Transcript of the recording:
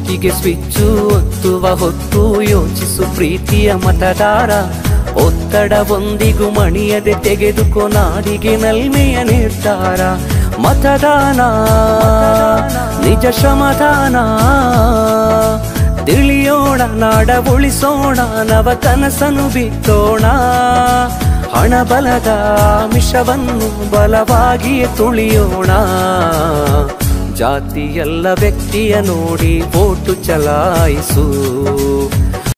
ಬೂತಿಗೆ switch ಒತ್ತುವ ಹೊತ್ತು ಯೋಚಿಸು ಪ್ರೀತಿಯ ಮತದಾರ ಒತ್ತಡವೊಂದಿಗೂ ಮಣಿಯದೆ ತೆಗೆದುಕೊ ನಾಡಿಗೆ ನಲ್ಮೆಯ ನಿರ್ಧಾರ ಮತದಾನ ನಿಜ ಶ್ರಮದಾನ ತಿಳಿಯೋಣ ನಾಡ ಉಳಿಸೋಣ ನವ ಕನಸನು ಬಿತ್ತೋಣ ಹಣ ಬಲದ ಮಿಷವನ್ನು ಬಲವಾಗಿಯೇ ತುಳಿಯೋಣ ಜಾತಿಯಲ್ಲ ವ್ಯಕ್ತಿಯ ನೋಡಿ ಓಟು ಚಲಾಯಿಸು